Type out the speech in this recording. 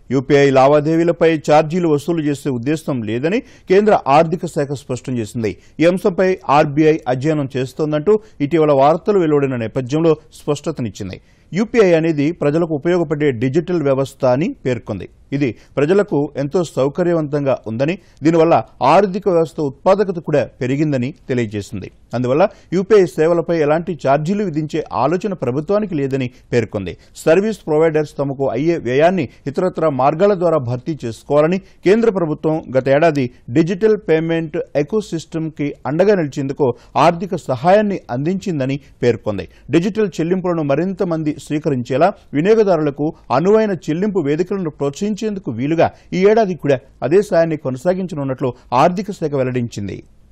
UPI లావాదేవీలపై ఛార్జీలు వసూలు చేసే ఉద్దేశం లేదని కేంద్ర ఆర్థిక శాఖ స్పష్టం చేసింది ఈ అంశంపై ఆర్బీఐ అధ్యయనం చేస్తోందంటూ ఇటీవల వార్తలు వెలువడిన నేపథ్యంలో స్పష్టతనిచ్చింది యూపీఐ అనేది ప్రజలకు ఉపయోగపడే డిజిటల్ వ్యవస్థ అని పేర్కొంది ఇది ప్రజలకు ఎంతో సౌకర్యవంతంగా ఉందని దీనివల్ల ఆర్థిక వ్యవస్థ ఉత్పాదకత కూడా పెరిగిందని తెలియజేసింది అందువల్ల యూపీఐ సేవలపై ఎలాంటి ఛార్జీలు విధించే ఆలోచన ప్రభుత్వానికి లేదని పేర్కొంది సర్వీస్ ప్రొవైడర్స్ తమకు అయ్యే వ్యయాన్ని ఇతరత్ర మార్గాల ద్వారా భర్తీ చేసుకోవాలని కేంద్ర ప్రభుత్వం గత ఏడాది డిజిటల్ పేమెంట్ ఎకో కి అండగా నిలిచేందుకు ఆర్థిక సహాయాన్ని అందించిందని పేర్కొంది డిజిటల్ చెల్లింపులను మరింత మంది స్వీకరించేలా వినియోగదారులకు అనువైన చెల్లింపు వేదికలను ప్రోత్సహించేందుకు వీలుగా ఈ ఏడాది కూడా అదే సాయాన్ని కొనసాగించనున్నట్లు ఆర్థిక శాఖ వెల్లడించింది